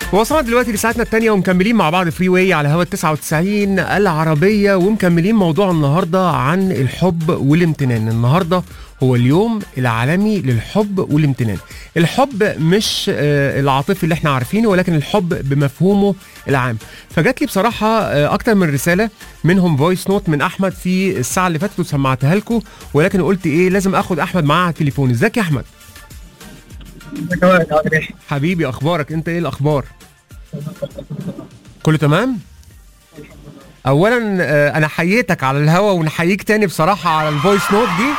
وصلنا دلوقتي لساعتنا الثانية ومكملين مع بعض فري واي على هوا 99 العربية ومكملين موضوع النهاردة عن الحب والامتنان النهاردة هو اليوم العالمي للحب والامتنان الحب مش آه، العاطفي اللي احنا عارفينه ولكن الحب بمفهومه العام فجات لي بصراحة آه، أكتر من رسالة منهم فويس نوت من أحمد في الساعة اللي فاتت وسمعتها لكم ولكن قلت إيه لازم آخد أحمد معاه على التليفون ازيك يا أحمد حبيبي أخبارك أنت إيه الأخبار كله تمام اولا آه، انا حييتك على الهوا ونحييك تاني بصراحه على الفويس نوت دي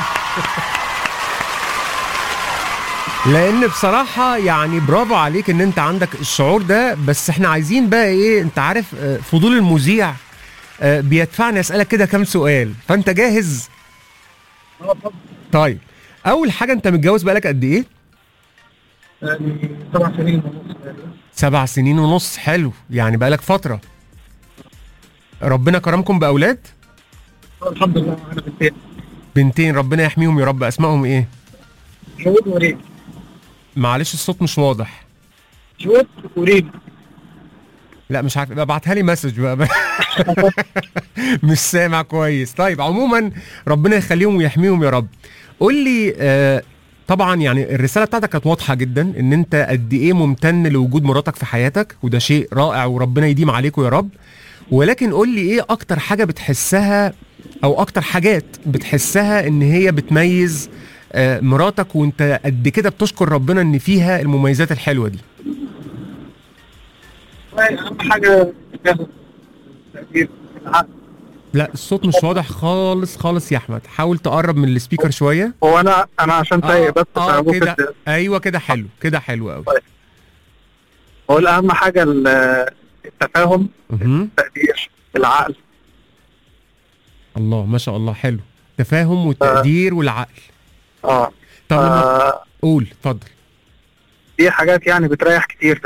لان بصراحه يعني برافو عليك ان انت عندك الشعور ده بس احنا عايزين بقى ايه انت عارف آه، فضول المذيع آه، بيدفعني اسالك كده كام سؤال فانت جاهز طيب اول حاجه انت متجوز بقالك قد ايه يعني سبع سنين ونص سبع سنين ونص حلو يعني بقالك فتره ربنا كرمكم باولاد الحمد لله انا بنتين بنتين ربنا يحميهم يا رب اسمائهم ايه جود وريم معلش الصوت مش واضح جود وريم لا مش عارف يبقى ابعتها لي مسج بقى مش سامع كويس طيب عموما ربنا يخليهم ويحميهم يا رب قول لي آه طبعا يعني الرساله بتاعتك كانت واضحه جدا ان انت قد ايه ممتن لوجود مراتك في حياتك وده شيء رائع وربنا يديم عليكم يا رب ولكن قول لي ايه اكتر حاجه بتحسها او اكتر حاجات بتحسها ان هي بتميز آه مراتك وانت قد كده بتشكر ربنا ان فيها المميزات الحلوه دي اهم حاجه تجهز تقدير العقل لا الصوت مش واضح خالص خالص يا احمد حاول تقرب من السبيكر شويه هو انا انا عشان سايق بس اه فممكن كده ت- ايوه كده حلو كده حلو قوي هو اهم حاجه ال- التفاهم التقدير العقل الله ما شاء الله حلو تفاهم والتقدير والعقل اه طب لما آه، قول اتفضل دي حاجات يعني بتريح كتير